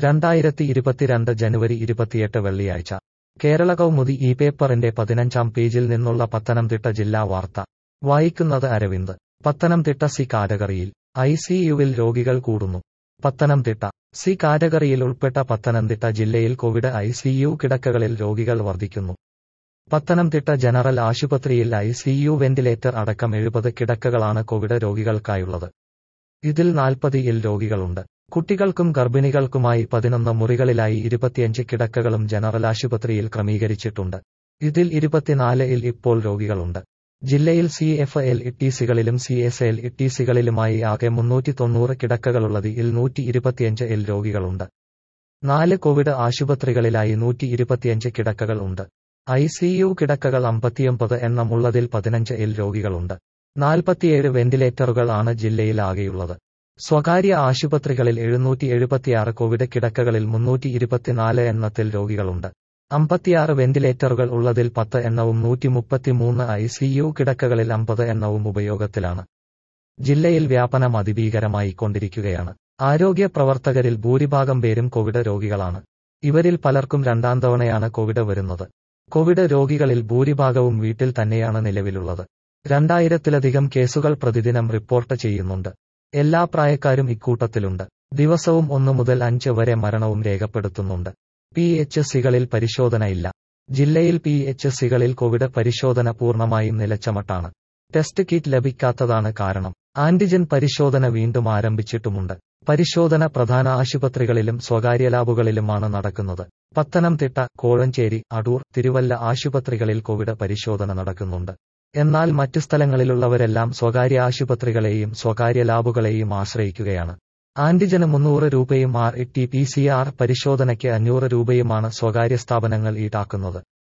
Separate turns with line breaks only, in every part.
രണ്ടായിരത്തി ഇരുപത്തിരണ്ട് ജനുവരി ഇരുപത്തിയെട്ട് വെള്ളിയാഴ്ച കേരള കൗമുദി ഈ പേപ്പറിന്റെ പതിനഞ്ചാം പേജിൽ നിന്നുള്ള പത്തനംതിട്ട ജില്ലാ വാർത്ത വായിക്കുന്നത് അരവിന്ദ് പത്തനംതിട്ട സി കാറ്റഗറിയിൽ ഐ സിയുവിൽ രോഗികൾ കൂടുന്നു പത്തനംതിട്ട സി കാറ്റഗറിയിൽ ഉൾപ്പെട്ട പത്തനംതിട്ട ജില്ലയിൽ കോവിഡ് ഐ സിയു കിടക്കകളിൽ രോഗികൾ വർദ്ധിക്കുന്നു പത്തനംതിട്ട ജനറൽ ആശുപത്രിയിൽ ഐ സിയു വെന്റിലേറ്റർ അടക്കം എഴുപത് കിടക്കകളാണ് കോവിഡ് രോഗികൾക്കായുള്ളത് ഇതിൽ നാൽപ്പതിൽ രോഗികളുണ്ട് കുട്ടികൾക്കും ഗർഭിണികൾക്കുമായി പതിനൊന്ന് മുറികളിലായി ഇരുപത്തിയഞ്ച് കിടക്കകളും ജനറൽ ആശുപത്രിയിൽ ക്രമീകരിച്ചിട്ടുണ്ട് ഇതിൽ ഇരുപത്തിനാലിൽ ഇപ്പോൾ രോഗികളുണ്ട് ജില്ലയിൽ സി എഫ് എൽ ഇട്ടീസികളിലും സി എസ് എൽ ഇട്ടീസികളിലുമായി ആകെ മുന്നൂറ്റി തൊണ്ണൂറ് കിടക്കകളുള്ളതിൽ നൂറ്റി ഇരുപത്തിയഞ്ച് എൽ രോഗികളുണ്ട് നാല് കോവിഡ് ആശുപത്രികളിലായി നൂറ്റി ഇരുപത്തിയഞ്ച് കിടക്കകൾ ഉണ്ട് ഐ സിയു കിടക്കകൾ അമ്പത്തിയൊമ്പത് എണ്ണമുള്ളതിൽ പതിനഞ്ച് എൽ രോഗികളുണ്ട് നാൽപ്പത്തിയേഴ് വെന്റിലേറ്ററുകൾ ആണ് ജില്ലയിൽ ആകെയുള്ളത് സ്വകാര്യ ആശുപത്രികളിൽ എഴുന്നൂറ്റി എഴുപത്തിയാറ് കോവിഡ് കിടക്കകളിൽ മുന്നൂറ്റി ഇരുപത്തിനാല് എണ്ണത്തിൽ രോഗികളുണ്ട് അമ്പത്തിയാറ് വെന്റിലേറ്ററുകൾ ഉള്ളതിൽ പത്ത് എണ്ണവും നൂറ്റി മുപ്പത്തിമൂന്ന് ഐ സിയു കിടക്കകളിൽ അമ്പത് എണ്ണവും ഉപയോഗത്തിലാണ് ജില്ലയിൽ വ്യാപനം അതിഭീകരമായി കൊണ്ടിരിക്കുകയാണ് ആരോഗ്യ പ്രവർത്തകരിൽ ഭൂരിഭാഗം പേരും കോവിഡ് രോഗികളാണ് ഇവരിൽ പലർക്കും രണ്ടാം തവണയാണ് കോവിഡ് വരുന്നത് കോവിഡ് രോഗികളിൽ ഭൂരിഭാഗവും വീട്ടിൽ തന്നെയാണ് നിലവിലുള്ളത് രണ്ടായിരത്തിലധികം കേസുകൾ പ്രതിദിനം റിപ്പോർട്ട് ചെയ്യുന്നുണ്ട് എല്ലാ പ്രായക്കാരും ഇക്കൂട്ടത്തിലുണ്ട് ദിവസവും ഒന്നു മുതൽ അഞ്ച് വരെ മരണവും രേഖപ്പെടുത്തുന്നുണ്ട് പി എച്ച് സികളിൽ പരിശോധനയില്ല ജില്ലയിൽ പി എച്ച് സികളിൽ കോവിഡ് പരിശോധന പൂർണ്ണമായും നിലച്ചമട്ടാണ് ടെസ്റ്റ് കിറ്റ് ലഭിക്കാത്തതാണ് കാരണം ആന്റിജൻ പരിശോധന വീണ്ടും ആരംഭിച്ചിട്ടുമുണ്ട് പരിശോധന പ്രധാന ആശുപത്രികളിലും സ്വകാര്യ ലാബുകളിലുമാണ് നടക്കുന്നത് പത്തനംതിട്ട കോഴഞ്ചേരി അടൂർ തിരുവല്ല ആശുപത്രികളിൽ കോവിഡ് പരിശോധന നടക്കുന്നുണ്ട് എന്നാൽ മറ്റു സ്ഥലങ്ങളിലുള്ളവരെല്ലാം സ്വകാര്യ ആശുപത്രികളെയും സ്വകാര്യ ലാബുകളെയും ആശ്രയിക്കുകയാണ് ആന്റിജന് മുന്നൂറ് രൂപയും R T P C R പരിശോധനയ്ക്ക് അഞ്ഞൂറ് രൂപയുമാണ് സ്വകാര്യ സ്ഥാപനങ്ങൾ ഈടാക്കുന്നത്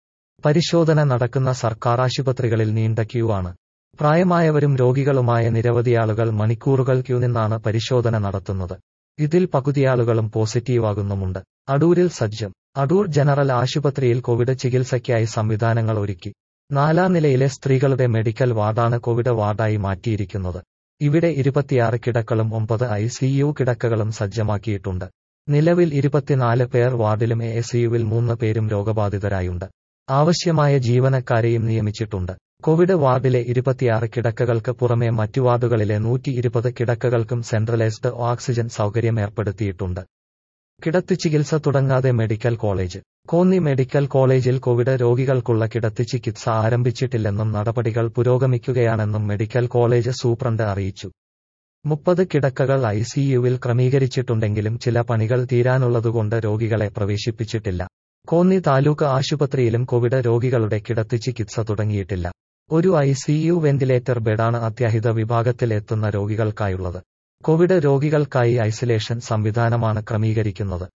പരിശോധന നടക്കുന്ന സർക്കാർ ആശുപത്രികളിൽ നീണ്ട ക്യൂ ആണ് പ്രായമായവരും രോഗികളുമായ നിരവധിയാളുകൾ മണിക്കൂറുകൾ ക്യൂ നിന്നാണ് പരിശോധന നടത്തുന്നത് ഇതിൽ പകുതിയാളുകളും പോസിറ്റീവാകുന്നുമുണ്ട് അടൂരിൽ സജ്ജം അടൂർ ജനറൽ ആശുപത്രിയിൽ കോവിഡ് ചികിത്സയ്ക്കായി സംവിധാനങ്ങൾ ഒരുക്കി നാലാം നിലയിലെ സ്ത്രീകളുടെ മെഡിക്കൽ വാർഡാണ് കോവിഡ് വാർഡായി മാറ്റിയിരിക്കുന്നത് ഇവിടെ ഇരുപത്തിയാറ് കിടക്കളും ഒമ്പത് ഐ സിയു കിടക്കകളും സജ്ജമാക്കിയിട്ടുണ്ട് നിലവിൽ ഇരുപത്തിനാല് പേർ വാർഡിലും എ സിയുവിൽ മൂന്ന് പേരും രോഗബാധിതരായുണ്ട് ആവശ്യമായ ജീവനക്കാരെയും നിയമിച്ചിട്ടുണ്ട് കോവിഡ് വാർഡിലെ ഇരുപത്തിയാറ് കിടക്കകൾക്ക് പുറമെ മറ്റു വാർഡുകളിലെ നൂറ്റി ഇരുപത് കിടക്കകൾക്കും സെൻട്രലൈസ്ഡ് ഓക്സിജൻ സൗകര്യം ഏർപ്പെടുത്തിയിട്ടുണ്ട് കിടത്തി ചികിത്സ തുടങ്ങാതെ മെഡിക്കൽ കോളേജ് കോന്നി മെഡിക്കൽ കോളേജിൽ കോവിഡ് രോഗികൾക്കുള്ള കിടത്തി ചികിത്സ ആരംഭിച്ചിട്ടില്ലെന്നും നടപടികൾ പുരോഗമിക്കുകയാണെന്നും മെഡിക്കൽ കോളേജ് സൂപ്രണ്ട് അറിയിച്ചു മുപ്പത് കിടക്കകൾ ഐ സിയുവിൽ ക്രമീകരിച്ചിട്ടുണ്ടെങ്കിലും ചില പണികൾ തീരാനുള്ളതുകൊണ്ട് രോഗികളെ പ്രവേശിപ്പിച്ചിട്ടില്ല കോന്നി താലൂക്ക് ആശുപത്രിയിലും കോവിഡ് രോഗികളുടെ കിടത്തി ചികിത്സ തുടങ്ങിയിട്ടില്ല ഒരു ഐ സിയു വെന്റിലേറ്റർ ബെഡാണ് അത്യാഹിത വിഭാഗത്തിൽ എത്തുന്ന രോഗികൾക്കായുള്ളത് കോവിഡ് രോഗികൾക്കായി ഐസൊലേഷൻ സംവിധാനമാണ് ക്രമീകരിക്കുന്നത്